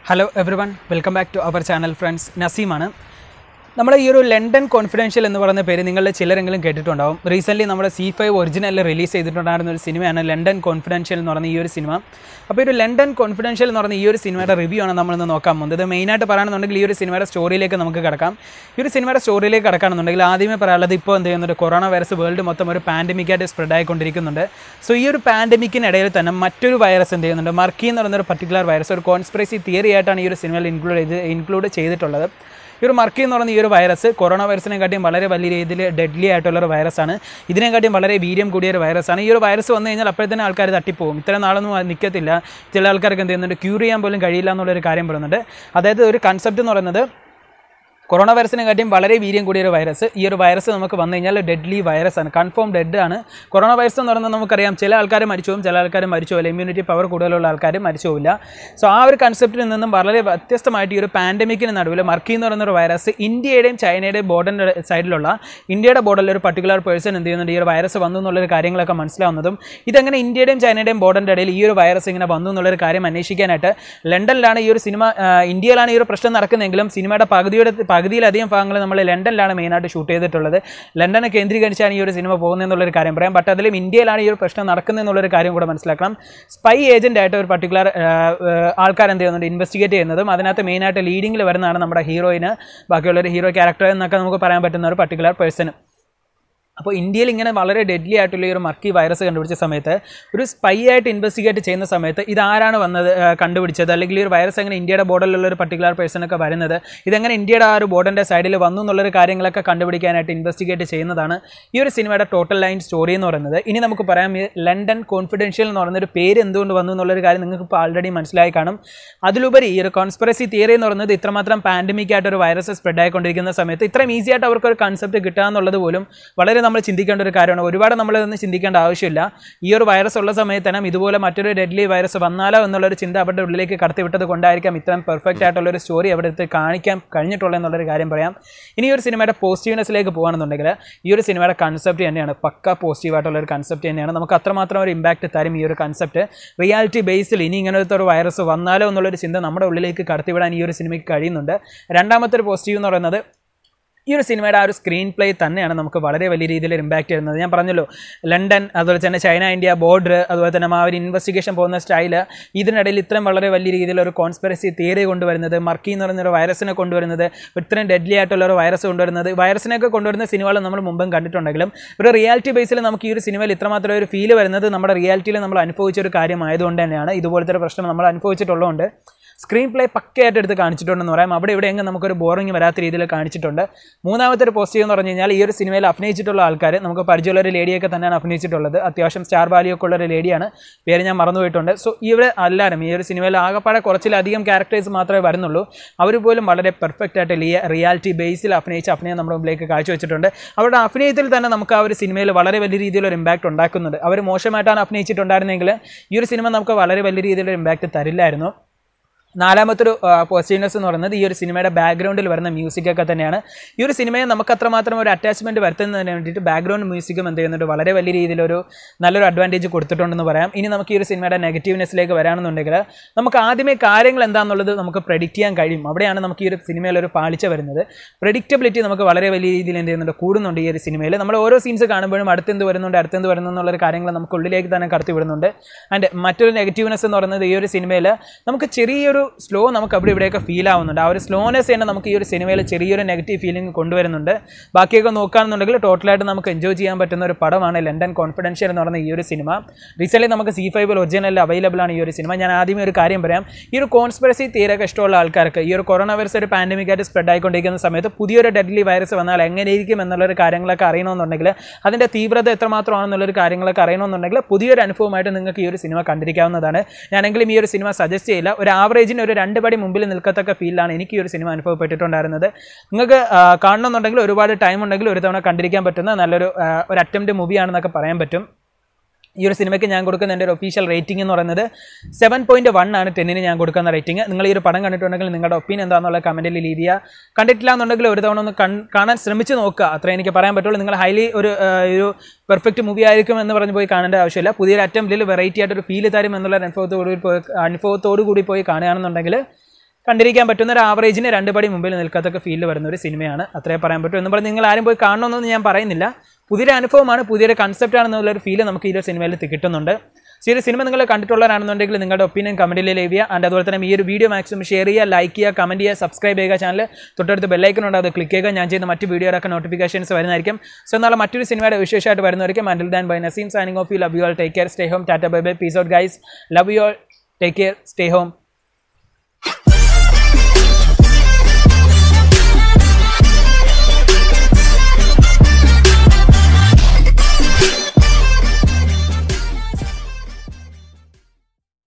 hello everyone welcome back to our channel friends നസീമാണ് നമ്മൾ ഈ ഒരു ലണ്ടൻ കോൺഫിഡൻഷ്യൽ എന്ന് പറയുന്ന പേര് നിങ്ങളിൽ ചിലരെങ്കിലും കേട്ടിട്ടുണ്ടാവും റീസെൻ്റ്ലി നമ്മുടെ സി ഫൈവ് ഒറിജിനൽ റിലീസ് ചെയ്തിട്ടുണ്ടായിരുന്ന ഒരു സിനിമയാണ് ലണ്ടൻ കോൺഫിഡൻഷ്യൽ എന്ന് പറയുന്ന ഈ ഒരു സിനിമ അപ്പോൾ ഈ ഒരു ലണ്ടൻ കോൺഫിഡൻഷ്യൽ എന്ന് പറയുന്ന ഈ ഒരു സിനിമയുടെ റിവ്യൂ ആണ് നമ്മളിന്ന് നോക്കാൻ പോകുന്നത് ഇത് മെയിനായിട്ട് പറയുകയാണെന്നുണ്ടെങ്കിൽ ഈ ഒരു സിനിമയുടെ സ്റ്റോറിയിലേക്ക് നമുക്ക് കിടക്കാം ഈ ഒരു സിനിമയുടെ സ്റ്റോറിയിലേക്ക് കിടക്കുകയാണെന്നുണ്ടെങ്കിൽ ആദ്യമേ പറയാനുള്ളത് ഇപ്പോൾ എന്ത് ചെയ്യുന്നുണ്ട് കൊറോണ വൈറസ് വേൾഡ് മൊത്തം ഒരു പാൻഡമിക്കായിട്ട് സ്പ്രെഡ് ആയിക്കൊണ്ടിരിക്കുന്നുണ്ട് സോ ഈ ഒരു പാൻഡമിക്കിനിടയിൽ തന്നെ മറ്റൊരു വൈറസ് എന്ത് ചെയ്യുന്നുണ്ട് മർക്കി എന്ന് പറയുന്ന ഒരു പർട്ടിക്കുലർ വൈറസ് ഒരു കോൺസ്പിറസി തിയറി ആയിട്ടാണ് ഈ ഒരു സിനിമയിൽ ഇൻക്ലൂഡ് ചെയ്ത് ഇൻക്ലൂഡ് ചെയ്തിട്ടുള്ളത് ഈ ഒരു മർക്കി എന്ന് പറയുന്ന ഈ ഒരു വൈറസ് കൊറോണ വൈറസിനെക്കാട്ടിയും വളരെ വലിയ രീതിയിൽ ഡെഡ്ലി ആയിട്ടുള്ള ഒരു വൈറസാണ് ഇതിനെക്കാട്ടിയും വളരെ വീര്യം കൂടിയ ഒരു വൈറസാണ് ഈ ഒരു വൈറസ് വന്നു കഴിഞ്ഞാൽ അപ്പോഴത്തേനും ആൾക്കാർ തട്ടിപ്പോകും ഇത്ര നാളൊന്നും അത് നിൽക്കത്തില്ല ചില ആൾക്കാർക്ക് എന്ത് ചെയ്യുന്നുണ്ട് ക്യൂർ ചെയ്യാൻ പോലും കഴിയില്ല എന്നുള്ളൊരു കാര്യം പറയുന്നുണ്ട് അതായത് ഒരു കൺസെപ്റ്റ് എന്ന് പറയുന്നത് കൊറോണ വൈറസിനെക്കാട്ടിയും വളരെ വീര്യം കൂടിയ ഒരു വൈറസ് ഈ ഒരു വൈറസ് നമുക്ക് വന്നു കഴിഞ്ഞാൽ ഡെഡ്ലി വൈറസ് ആണ് കൺഫേം ഡെഡ് ആണ് കൊറോണ വൈറസ് എന്ന് പറയുന്നത് നമുക്കറിയാം ചില ആൾക്കാർ മരിച്ചു പോകും ചില ആൾക്കാർ മരിച്ചു പോകില്ല ഇമ്മ്യൂണിറ്റി പവർ കൂടുതലുള്ള ആൾക്കാർ മരിച്ചു പോവില്ല സോ ആ ഒരു കൺസെപ്റ്റിൽ നിന്നും വളരെ വ്യത്യസ്തമായിട്ട് ഈ ഒരു പാൻഡമിക്കിന് നടുവിൽ മർക്കി എന്ന് പറയുന്ന ഒരു വൈറസ് ഇന്ത്യയുടെയും ചൈനയുടെയും ബോർഡറിൻ്റെ സൈഡിലുള്ള ഇന്ത്യയുടെ ബോർഡറിൽ ഒരു പർട്ടിക്കുലർ പേഴ്സൺ എന്ത് ചെയ്യുന്നുണ്ട് ഈ ഒരു വൈറസ് വന്നു എന്നുള്ളൊരു കാര്യങ്ങളൊക്കെ മനസ്സിലാവുന്നതും ഇതെങ്ങനെ ഇന്ത്യയുടെയും ചൈനയുടെയും ബോർഡറിൻ്റെ ഇടയിൽ ഈ ഒരു വൈറസ് ഇങ്ങനെ വന്നു എന്നുള്ളൊരു കാര്യം അന്വേഷിക്കാനായിട്ട് ലണ്ടനിലാണ് ഈ ഒരു സിനിമ ആ, ഇന്ത്യയിലാണ് ഈ ഒരു പ്രശ്നം നടക്കുന്നതെങ്കിലും സിനിമയുടെ പകുതിയുടെ പകുതിയിലധികം ഭാഗങ്ങൾ നമ്മൾ ലണ്ടനിലാണ് മെയിനായിട്ട് ഷൂട്ട് ചെയ്തിട്ടുള്ളത് ലണ്ടനെ കേന്ദ്രീകരിച്ചാണ് ഈ ഒരു സിനിമ പോകുന്നതെന്നുള്ളൊരു കാര്യം പറയാം ബട്ട് അതിലും ഇന്ത്യയിലാണ് ഈ ഒരു പ്രശ്നം നടക്കുന്നത് എന്നുള്ളൊരു കാര്യം കൂടെ മനസ്സിലാക്കണം സ്പൈ ഏജന്റ് ആയിട്ട് ഒരു പർട്ടിക്കുലർ ആൾക്കാർ എന്ത് ചെയ്യുന്നുണ്ട് ഇൻവെസ്റ്റിഗേറ്റ് ചെയ്യുന്നതും അതിനകത്ത് മെയിനായിട്ട് ലീഡിങ്ങിൽ വരുന്നതാണ് നമ്മുടെ ഹീറോയിന് ബാക്കിയുള്ള ഒരു ഹീറോ ക്യാരക്ടർ എന്നൊക്കെ നമുക്ക് പറയാൻ പറ്റുന്ന ഒരു പർട്ടിക്കുലർ പേഴ്സൺ അപ്പോൾ ഇന്ത്യയിൽ ഇങ്ങനെ വളരെ ഡെഡ്ലി ആയിട്ടുള്ള ഈ ഒരു മർക്കി വൈറസ് കണ്ടുപിടിച്ച സമയത്ത് ഒരു സ്പൈ ആയിട്ട് ഇൻവെസ്റ്റിഗേറ്റ് ചെയ്യുന്ന സമയത്ത് ഇതാരാണ് വന്നത് ആ, കണ്ടുപിടിച്ചത് അല്ലെങ്കിൽ ഈ ഒരു വൈറസ് എങ്ങനെ ഇന്ത്യയുടെ ബോർഡറിലുള്ള ഒരു പർട്ടിക്കുലർ പേഴ്സണൊക്കെ വരുന്നത് ഇതെങ്ങനെ ഇന്ത്യയുടെ ആ ഒരു ബോർഡറിൻ്റെ സൈഡിൽ വന്നു എന്നുള്ളൊരു കാര്യങ്ങളൊക്കെ കണ്ടുപിടിക്കാനായിട്ട് ഇൻവെസ്റ്റിഗേറ്റ് ചെയ്യുന്നതാണ് ഈ ഒരു സിനിമയുടെ ടോട്ടൽ ലൈൻ സ്റ്റോറി എന്ന് പറയുന്നത് ഇനി നമുക്ക് പറയാം ഈ ലണ്ടൻ കോൺഫിഡൻഷ്യൽ എന്ന് പറയുന്ന ഒരു പേര് എന്തുകൊണ്ട് വന്നു എന്നുള്ളൊരു കാര്യം നിങ്ങൾക്ക് ഇപ്പോൾ ആൾറെഡി മനസ്സിലായി കാണും അതിലുപരി ഈ ഒരു കോൺസ്പിറസി തിയറി എന്ന് പറയുന്നത് ഇത്രമാത്രം പാൻഡമിക് ആയിട്ട് ഒരു വൈറസ് സ്പ്രെഡ് ആയിക്കൊണ്ടിരിക്കുന്ന സമയത്ത് ഇത്രയും ഈസി ആയിട്ട് അവർക്ക് ഒരു കൺസെപ്റ്റ് കിട്ടുക എന്നുള്ളത് പോലും വളരെ നമ്മൾ ചിന്തിക്കേണ്ട ഒരു കാര്യമാണ് ഒരുപാട് നമ്മൾ ഇതൊന്നും ചിന്തിക്കേണ്ട ആവശ്യമില്ല ഈ ഒരു വൈറസ് ഉള്ള സമയത്ത് തന്നെ ഇതുപോലെ മറ്റൊരു ഡെഡ്ലി വൈറസ് വന്നാലോ എന്നുള്ളൊരു ചിന്ത അവരുടെ ഉള്ളിലേക്ക് കടത്തിവിട്ടത് കൊണ്ടായിരിക്കാം ഇത്രയും പെർഫെക്റ്റ് ആയിട്ടുള്ള ഒരു സ്റ്റോറി അവിടെ എടുത്ത് കാണിക്കാൻ കഴിഞ്ഞിട്ടുള്ളത് എന്നുള്ളൊരു കാര്യം പറയാം ഇനി ഈ ഒരു സിനിമയുടെ പോസിറ്റീവ്നെസ്സിലേക്ക് പോകുകയാണെന്നുണ്ടെങ്കിൽ ഈ ഒരു സിനിമയുടെ കൺസെപ്റ്റ് തന്നെയാണ് പക്ക പോസിറ്റീവ് ആയിട്ടുള്ള ഒരു കൺസെപ്റ്റ് തന്നെയാണ് നമുക്ക് അത്രമാത്രം ഒരു ഇമ്പാക്റ്റ് തരും ഈ ഒരു കൺസെപ്റ്റ് റിയാലിറ്റി ബേസിൽ ഇനി ഇങ്ങനത്തെ ഒരു വൈറസ് വന്നാലോ എന്നുള്ളൊരു ചിന്ത നമ്മുടെ ഉള്ളിലേക്ക് കടത്തിവിടാൻ ഈ ഒരു സിനിമയ്ക്ക് കഴിയുന്നുണ്ട് രണ്ടാമത്തെ ഒരു പോസിറ്റീവ് എന്ന് പറയുന്നത് ഈ ഒരു സിനിമയുടെ ആ ഒരു സ്ക്രീൻ പ്ലേ തന്നെയാണ് നമുക്ക് വളരെ വലിയ രീതിയിൽ ഒരു ഇമ്പാക്റ്റ് ചെയ്യുന്നത് ഞാൻ പറഞ്ഞല്ലോ ലണ്ടൻ അതുപോലെ തന്നെ ചൈന ഇന്ത്യ ബോർഡർ അതുപോലെ തന്നെ ആ ഒരു ഇൻവെസ്റ്റിഗേഷൻ പോകുന്ന സ്റ്റൈല് ഇതിനിടയിൽ ഇത്രയും വളരെ വലിയ രീതിയിൽ ഒരു കോൺസ്പിറസി തിയറി കൊണ്ടുവരുന്നത് മർക്കി എന്ന് പറയുന്ന ഒരു വൈറസിനെ കൊണ്ടുവരുന്നത് ഇത്രയും ഡെഡ്ലി ആയിട്ടുള്ള ഒരു വൈറസ് കൊണ്ടുവരുന്നത് വൈറസിനെയൊക്കെ കൊണ്ടുവരുന്ന സിനിമകൾ നമ്മൾ മുമ്പും കണ്ടിട്ടുണ്ടെങ്കിലും ഒരു റിയാലിറ്റി ബേസിൽ നമുക്ക് ഈ ഒരു സിനിമയിൽ ഇത്രമാത്രം ഒരു ഫീല് വരുന്നത് നമ്മുടെ റിയാലിറ്റിയിൽ നമ്മൾ അനുഭവിച്ച ഒരു കാര്യമായതുകൊണ്ട് തന്നെയാണ് ഇതുപോലത്തെ ഒരു പ്രശ്നം നമ്മൾ അനുഭവിച്ചിട്ടുള്ളതുകൊണ്ട് സ്ക്രീൻ പ്ലേ പക്കയായിട്ട് എടുത്ത് കാണിച്ചിട്ടുണ്ടെന്ന് പറയാം അവിടെ ഇവിടെ എങ്ങും നമുക്കൊരു ബോറിംഗ് വരാത്ത രീതിയിൽ കാണിച്ചിട്ടുണ്ട് മൂന്നാമത്തെ ഒരു പോസിറ്റീവ് എന്ന് പറഞ്ഞു കഴിഞ്ഞാൽ ഈ ഒരു സിനിമയിൽ അഭിനയിച്ചിട്ടുള്ള ആൾക്കാർ നമുക്ക് പരിചയമുള്ള ഒരു ലേഡിയൊക്കെ തന്നെയാണ് അഭിനയിച്ചിട്ടുള്ളത് അത്യാവശ്യം സ്റ്റാർ വാല്യൊക്കെ ഉള്ള ഒരു ലേഡിയാണ് പേര് ഞാൻ മറന്നുപോയിട്ടുണ്ട് സോ ഇവർ എല്ലാവരും ഈ ഒരു സിനിമയിൽ ആകെപ്പാടെ കുറച്ചിലധികം ക്യാരക്ടേഴ്സ് മാത്രമേ വരുന്നുള്ളൂ അവർ പോലും വളരെ പെർഫെക്റ്റ് ആയിട്ട് ലിയ റിയാലിറ്റി ബേസിൽ അഭിനയിച്ച അഭിനയം നമ്മുടെ മുമ്പിലേക്ക് കാഴ്ചവെച്ചിട്ടുണ്ട് അവരുടെ അഭിനയത്തിൽ തന്നെ നമുക്ക് ആ ഒരു സിനിമയിൽ വളരെ വലിയ രീതിയിലൊരു ഇമ്പാക്റ്റ് ഉണ്ടാക്കുന്നുണ്ട് അവർ മോശമായിട്ടാണ് അഭിനയിച്ചിട്ടുണ്ടായിരുന്നെങ്കിൽ ഈ ഒരു സിനിമ നമുക്ക് വളരെ വലിയ രീതിയിലൊരു ഇമ്പാക്റ്റ് തരില്ലായിരുന്നു നാലാമത്തൊരു പോസിറ്റീവ്നെസ് എന്ന് പറയുന്നത് ഈ ഒരു സിനിമയുടെ ബാക്ക്ഗ്രൗണ്ടിൽ വരുന്ന മ്യൂസിക് ഒക്കെ തന്നെയാണ് ഈ ഒരു സിനിമയെ നമുക്ക് അത്രമാത്രം ഒരു അറ്റാച്ച്മെൻറ്റ് വരുത്തുന്നതിന് വേണ്ടിയിട്ട് ബാക്ക്ഗ്രൗണ്ട് മ്യൂസിക്കും എന്ത് ചെയ്യുന്നുണ്ട് വളരെ വലിയ രീതിയിലൊരു നല്ലൊരു അഡ്വാൻറ്റേജ് കൊടുത്തിട്ടുണ്ടെന്ന് പറയാം ഇനി നമുക്ക് ഈ ഒരു സിനിമയുടെ നെഗറ്റീവ്നെസ്സിലേക്ക് വരാണെന്നുണ്ടെങ്കിൽ നമുക്ക് ആദ്യമേ കാര്യങ്ങൾ എന്താണെന്നുള്ളത് നമുക്ക് പ്രെഡിക്റ്റ് ചെയ്യാൻ കഴിയും അവിടെയാണ് നമുക്ക് ഈ ഒരു സിനിമയിൽ ഒരു പാളിച്ച വരുന്നത് പ്രെഡിക്റ്റബിലിറ്റി നമുക്ക് വളരെ വലിയ രീതിയിൽ എന്ത് ചെയ്യുന്നുണ്ട് കൂടുന്നുണ്ട് ഈ ഒരു സിനിമയിൽ നമ്മൾ ഓരോ സീൻസ് കാണുമ്പോഴും അടുത്തെന്ത് വരുന്നുണ്ട് അടുത്തെന്ത് വരുന്നു എന്നുള്ളൊരു കാര്യങ്ങൾ നമുക്ക് ഉള്ളിലേക്ക് തന്നെ കടത്തി വിടുന്നുണ്ട് ആൻഡ് മറ്റൊരു നെഗറ്റീവ്നെസ് എന്ന് പറയുന്നത് ഈ ഒരു സിനിമയിൽ നമുക്ക് ചെറിയൊരു സ്ലോ നമുക്ക് അവിടെ ഇവിടെയൊക്കെ ഫീൽ ആവുന്നുണ്ട് ആ ഒരു സ്ലോനെസ് തന്നെ നമുക്ക് ഈ ഒരു സിനിമയിൽ ചെറിയൊരു നെഗറ്റീവ് ഫീലിംഗ് കൊണ്ടുവരുന്നുണ്ട് ബാക്കിയൊക്കെ നോക്കുകയാണെന്നുണ്ടെങ്കിൽ ടോട്ടലായിട്ട് നമുക്ക് എൻജോയ് ചെയ്യാൻ പറ്റുന്ന ഒരു പടമാണ് ലണ്ടൻ കോൺഫിഡൻഷ്യൽ എന്ന് പറയുന്ന ഈ ഒരു സിനിമ റീസെൻ്റ്ലി നമുക്ക് സി ഫൈവിൽ ഒറിജിനൽ അവൈലബിൾ ആണ് ഈ ഒരു സിനിമ ഞാൻ ആദ്യമേ ഒരു കാര്യം പറയാം ഈ ഒരു കോൺസ്പിറസി തീരൊക്കെ ഇഷ്ടമുള്ള ആൾക്കാർക്ക് ഈ ഒരു കൊറോണ വൈറസ് ഒരു പാൻഡമിക് ആയിട്ട് സ്പ്രെഡ് ആയിക്കൊണ്ടിരിക്കുന്ന സമയത്ത് പുതിയൊരു ഡെഡ്ലി വൈറസ് വന്നാൽ എങ്ങനെയിരിക്കും എന്നുള്ളൊരു കാര്യങ്ങളൊക്കെ അറിയണമെന്നുണ്ടെങ്കിൽ അതിൻ്റെ തീവ്രത എത്രമാത്രമാണെന്നുള്ളൊരു കാര്യങ്ങളൊക്കെ അറിയണമെന്നുണ്ടെങ്കിൽ പുതിയൊരു അനുഭവമായിട്ട് നിങ്ങൾക്ക് ഈ ഒരു സിനിമ കണ്ടിരിക്കാവുന്നതാണ് ഞാനെങ്കിലും ഈ ഒരു സിനിമ സജസ്റ്റ് ചെയ്യില്ല ഒരു ആവറേജിന് ഒരു രണ്ട് പടി മുമ്പിൽ നിൽക്കത്തക്ക ഫീലാണ് എനിക്ക് ഈ ഒരു സിനിമ അനുഭവപ്പെട്ടിട്ടുണ്ടായിരുന്നത് നിങ്ങൾക്ക് ആ, കാണണമെന്നുണ്ടെങ്കിൽ ഒരുപാട് ടൈം ഉണ്ടെങ്കിൽ ഒരു തവണ കണ്ടിരിക്കാൻ പറ്റുന്ന നല്ലൊരു ആ, ഒരു അറ്റംപ്റ്റ് മൂവിയാണെന്നൊക്കെ പറയാൻ പറ്റും ഈ ഒരു സിനിമയ്ക്ക് ഞാൻ കൊടുക്കുന്ന എൻ്റെ ഒരു ഒഫീഷ്യൽ റേറ്റിംഗ് എന്ന് പറയുന്നത് സെവൻ പോയിന്റ് വൺ ആണ് ടെന്നിന് ഞാൻ കൊടുക്കുന്ന റേറ്റിംഗ് നിങ്ങൾ ഈ ഒരു പടം കണ്ടിട്ടുണ്ടെങ്കിൽ നിങ്ങളുടെ ഒപ്പീനിയൻ എന്താണെന്നുള്ള കമൻറ്റിൽ ലീവ് ചെയ്യുക കണ്ടിട്ടില്ല എന്നുണ്ടെങ്കിൽ ഒരു തവണ ഒന്ന് കൺ- കാണാൻ ശ്രമിച്ച് നോക്കുക അത്രേ എനിക്ക് പറയാൻ പറ്റുള്ളൂ നിങ്ങൾ ഹൈലി ഒരു ആ, ഒരു പെർഫെക്റ്റ് മൂവി ആയിരിക്കും എന്ന് പറഞ്ഞ് പോയി കാണേണ്ട ആവശ്യമില്ല പുതിയൊരു അറ്റംപ്റ്റിൽ വെറൈറ്റി ആയിട്ട് ഒരു ഫീൽ തരും എന്നുള്ള ഒരു അനുഭവത്തോടു കൂടി പോയി അനുഭവത്തോടു കൂടി പോയി കാണുകയാണെന്നുണ്ടെങ്കിൽ കണ്ടിരിക്കാൻ പറ്റുന്ന ഒരു ആവറേജിന് രണ്ട് പടി മുമ്പിൽ നിൽക്കത്തക്ക ഫീലിൽ വരുന്ന ഒരു സിനിമയാണ് അത്രേ പറയാൻ പറ്റും എന്ന് പറഞ്ഞ് നിങ്ങൾ ആരും പോയി കാണണമെന്നൊന്നും ഞാൻ പറയുന്നില്ല പുതിയൊരു അനുഭവമാണ് പുതിയൊരു കൺസെപ്റ്റ് ആണെന്നുള്ളൊരു ഫീല് നമുക്ക് ഈ ഒരു സിനിമയിൽ കിട്ടുന്നുണ്ട് സോ ഈ ഒരു സിനിമ നിങ്ങൾ കണ്ടിട്ടുള്ളവരാണെന്നുണ്ടെങ്കിൽ നിങ്ങളുടെ ഒപ്പീനിയൻ കമൻറ്റിൽ ലീവ് ചെയ്യുക ആൻഡ് അതുപോലെ തന്നെ ഈ ഒരു വീഡിയോ മാക്സിമം ഷെയർ ചെയ്യുക ലൈക്ക് ചെയ്യുക കമൻറ്റ് ചെയ്യുക സബ്സ്ക്രൈബ് ചെയ്യുക ചാനൽ തൊട്ടടുത്ത് ബെല്ലൈക്കൺ ഉണ്ട് അത് ക്ലിക്ക് ചെയ്യുക ഞാൻ ചെയ്യുന്ന മറ്റ് വീഡിയോയിലൊക്കെ നോട്ടിഫിക്കേഷൻസ് വരുന്നതായിരിക്കും സോ നാളെ മറ്റൊരു സിനിമയുടെ വിശേഷമായിട്ട് വരുന്നതായിരിക്കും and till then bye Naseem signing off you love you all take care stay home tata bye bye peace out guys love you all take care stay home